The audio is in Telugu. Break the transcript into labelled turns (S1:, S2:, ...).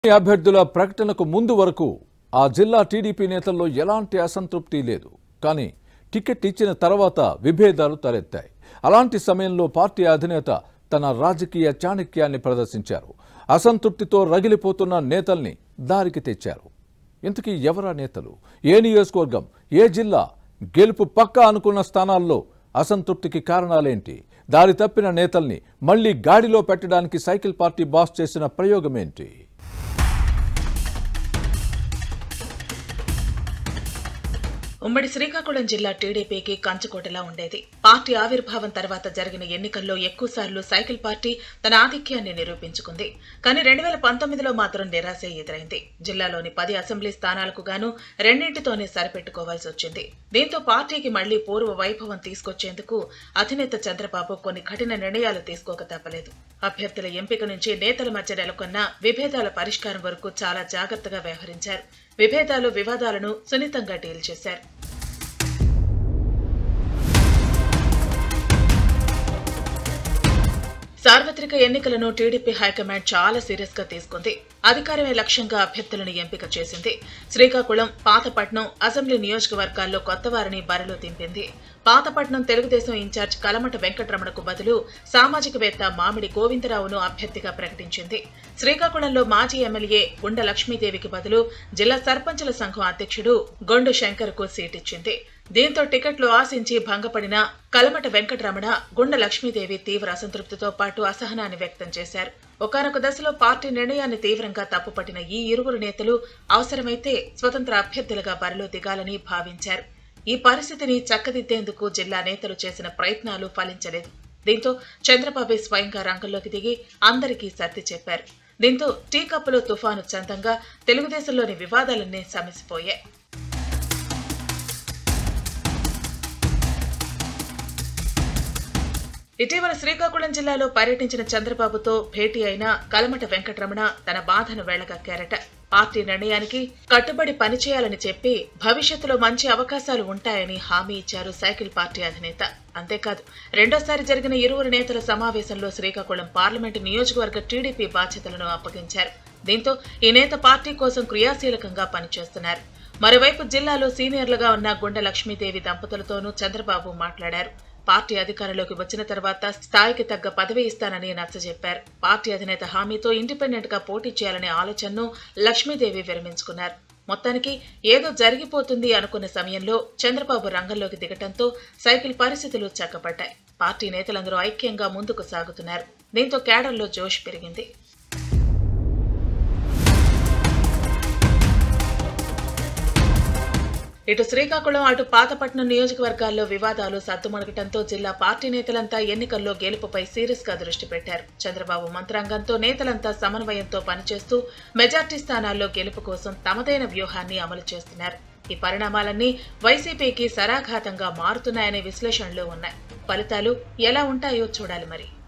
S1: అభ్యర్థుల ప్రకటనకు ముందు వరకు ఆ జిల్లా టీడీపీ నేతల్లో ఎలాంటి అసంతృప్తి లేదు కానీ టికెట్ ఇచ్చిన తర్వాత విభేదాలు తలెత్తాయి అలాంటి సమయంలో పార్టీ అధినేత తన రాజకీయ చాణక్యాన్ని ప్రదర్శించారు అసంతృప్తితో రగిలిపోతున్న నేతల్ని దారికి తెచ్చారు ఇంతకీ ఎవరా నేతలు ఏ నియోజకవర్గం ఏ జిల్లా గెలుపు పక్కా అనుకున్న స్థానాల్లో అసంతృప్తికి కారణాలేంటి దారి తప్పిన నేతల్ని మళ్లీ గాడిలో పెట్టడానికి సైకిల్ పార్టీ బాస్ చేసిన ప్రయోగమేంటి
S2: ఉమ్మడి శ్రీకాకుళం జిల్లా టీడీపీకి కంచుకోటలా ఉండేది పార్టీ ఆవిర్భావం తర్వాత జరిగిన ఎన్నికల్లో ఎక్కువసార్లు సైకిల్ పార్టీ తన ఆధిక్యాన్ని నిరూపించుకుంది కానీ రెండు వేల పంతొమ్మిదిలో మాత్రం నిరాశ ఎదురైంది జిల్లాలోని పది అసెంబ్లీ స్థానాలకు గాను రెండింటితోనే సరిపెట్టుకోవాల్సి వచ్చింది దీంతో పార్టీకి మళ్లీ పూర్వ వైభవం తీసుకొచ్చేందుకు అధినేత చంద్రబాబు కొన్ని కఠిన నిర్ణయాలు తీసుకోక తప్పలేదు అభ్యర్థుల ఎంపిక నుంచి నేతల మధ్య నెలకొన్న విభేదాల పరిష్కారం వరకు చాలా జాగ్రత్తగా వ్యవహరించారు విభేదాలు వివాదాలను సున్నితంగా డీల్ చేశారు సార్వత్రిక ఎన్నికలను టీడీపీ హైకమాండ్ చాలా సీరియస్ గా తీసుకుంది అధికారమే లక్ష్యంగా అభ్యర్థులను ఎంపిక చేసింది శ్రీకాకుళం పాతపట్నం అసెంబ్లీ నియోజకవర్గాల్లో కొత్త వారిని బరిలో దింపింది పాతపట్నం తెలుగుదేశం ఇన్ఛార్జ్ కలమట వెంకటరమణకు బదులు సామాజికవేత్త మామిడి గోవిందరావును అభ్యర్థిగా ప్రకటించింది శ్రీకాకుళంలో మాజీ ఎమ్మెల్యే గుండ లక్ష్మీదేవికి బదులు జిల్లా సర్పంచుల సంఘం అధ్యక్షుడు గొండు శంకర్కు సీటిచ్చింది దీంతో టికెట్లు ఆశించి భంగపడిన కలమట వెంకటరమణ గుండ లక్ష్మీదేవి తీవ్ర అసంతృప్తితో పాటు అసహనాన్ని వ్యక్తం చేశారు ఒకనొక దశలో పార్టీ నిర్ణయాన్ని తీవ్రంగా తప్పుపట్టిన ఈ ఇరువురు నేతలు అవసరమైతే స్వతంత్ర అభ్యర్థులుగా బరిలో దిగాలని భావించారు ఈ పరిస్థితిని చక్కదిద్దేందుకు జిల్లా నేతలు చేసిన ప్రయత్నాలు ఫలించలేదు దీంతో చంద్రబాబు స్వయంగా రంగంలోకి దిగి అందరికీ సర్ది చెప్పారు దీంతో టీ కప్పులో తుఫాను చందంగా తెలుగుదేశంలోని వివాదాలన్నీ సమసిపోయాయి ఇటీవల శ్రీకాకుళం జిల్లాలో పర్యటించిన చంద్రబాబుతో భేటీ అయిన కలమట వెంకటరమణ తన బాధను వెళ్లగక్కారట పార్టీ నిర్ణయానికి కట్టుబడి పనిచేయాలని చెప్పి భవిష్యత్తులో మంచి అవకాశాలు ఉంటాయని హామీ ఇచ్చారు సైకిల్ పార్టీ అధినేత అంతేకాదు రెండోసారి జరిగిన ఇరువురు నేతల సమావేశంలో శ్రీకాకుళం పార్లమెంటు నియోజకవర్గ టీడీపీ బాధ్యతలను అప్పగించారు దీంతో ఈ నేత పార్టీ కోసం క్రియాశీలకంగా పనిచేస్తున్నారు మరోవైపు జిల్లాలో సీనియర్లుగా ఉన్న గుండె లక్ష్మీదేవి దంపతులతోనూ చంద్రబాబు మాట్లాడారు పార్టీ అధికారంలోకి వచ్చిన తర్వాత స్థాయికి తగ్గ పదవి ఇస్తానని నచ్చజెప్పారు పార్టీ అధినేత హామీతో ఇండిపెండెంట్ గా పోటీ చేయాలనే ఆలోచనను లక్ష్మీదేవి విరమించుకున్నారు మొత్తానికి ఏదో జరిగిపోతుంది అనుకున్న సమయంలో చంద్రబాబు రంగంలోకి దిగటంతో సైకిల్ పరిస్థితులు చక్కబడ్డాయి పార్టీ నేతలందరూ ఐక్యంగా ముందుకు సాగుతున్నారు దీంతో కేడర్లో జోష్ పెరిగింది ఇటు శ్రీకాకుళం అటు పాతపట్నం నియోజకవర్గాల్లో వివాదాలు సద్దుమణగటంతో జిల్లా పార్టీ నేతలంతా ఎన్నికల్లో గెలుపుపై సీరియస్ గా దృష్టి పెట్టారు చంద్రబాబు మంత్రాంగంతో నేతలంతా సమన్వయంతో పనిచేస్తూ మెజార్టీ స్థానాల్లో గెలుపు కోసం తమదైన వ్యూహాన్ని అమలు చేస్తున్నారు ఈ పరిణామాలన్నీ వైసీపీకి సరాఘాతంగా మారుతున్నాయనే విశ్లేషణలు ఉన్నాయి ఫలితాలు ఎలా ఉంటాయో చూడాలి మరి